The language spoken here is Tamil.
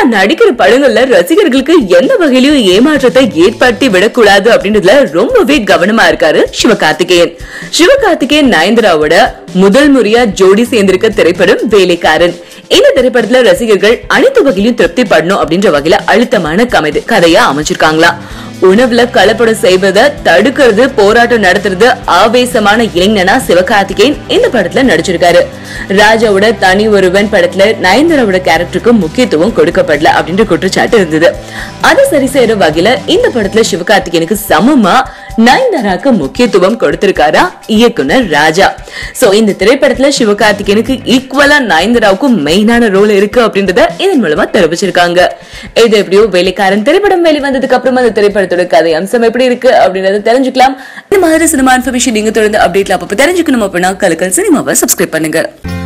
தான் நடிக்கிற படங்கள்ல ரசிகர்களுக்கு எந்த வகையிலும் ஏமாற்றத்தை ஏற்படுத்தி விடக்கூடாது அப்படின்றதுல ரொம்பவே கவனமா இருக்காரு சிவகார்த்திகேயன் சிவகார்த்திகேயன் நயன்தாராவோட முதல் முறையா ஜோடி சேர்ந்திருக்க திரைப்படம் வேலைக்காரன் இந்த திரைப்படத்துல ரசிகர்கள் அனைத்து வகையிலும் திருப்தி படணும் அப்படின்ற வகையில அழுத்தமான கமெது கதையா அமைச்சிருக்காங்களாம் உணவுல கலப்படம் செய்வதை தடுக்கிறது போராட்டம் நடத்துறது ஆவேசமான இளைஞனா சிவகார்த்திகேயன் இந்த படத்துல நடிச்சிருக்காரு ராஜாவோட தனி ஒருவன் படத்துல நயன்தாராவோட கேரக்டருக்கு முக்கியத்துவம் கொடுக்கப்படல அப்படின்ற குற்றச்சாட்டு இருந்தது அதை சரி செய்யற வகையில இந்த படத்துல சிவகார்த்திகேயனுக்கு சமமா நயன்தாராக்கு முக்கியத்துவம் கொடுத்திருக்காரா இயக்குனர் ராஜா சோ இந்த திரைப்படத்துல சிவகார்த்திகேயனுக்கு ஈக்குவலா நயன்தாராவுக்கும் மெயினான ரோல் இருக்கு அப்படின்றத இதன் மூலமா தெரிவிச்சிருக்காங்க இது எப்படியோ வேலைக்காரன் திரைப்படம் வெளிவந்ததுக்கு அப்புறமா அந்த திரைப்படத்தோட கதை அம்சம் எப்படி இருக்கு அப்படின்றத தெரிஞ்சுக்கலாம் இந்த மாதிரி சினிமா இன்ஃபர்மேஷன் நீங்க தொடர்ந்து அப்டேட்ல அப்பப்ப தெரிஞ்சுக்கணும் அப்படின்னா கலக்கல் சினிமாவை சப்ஸ்கிரைப் பண்ணுங்க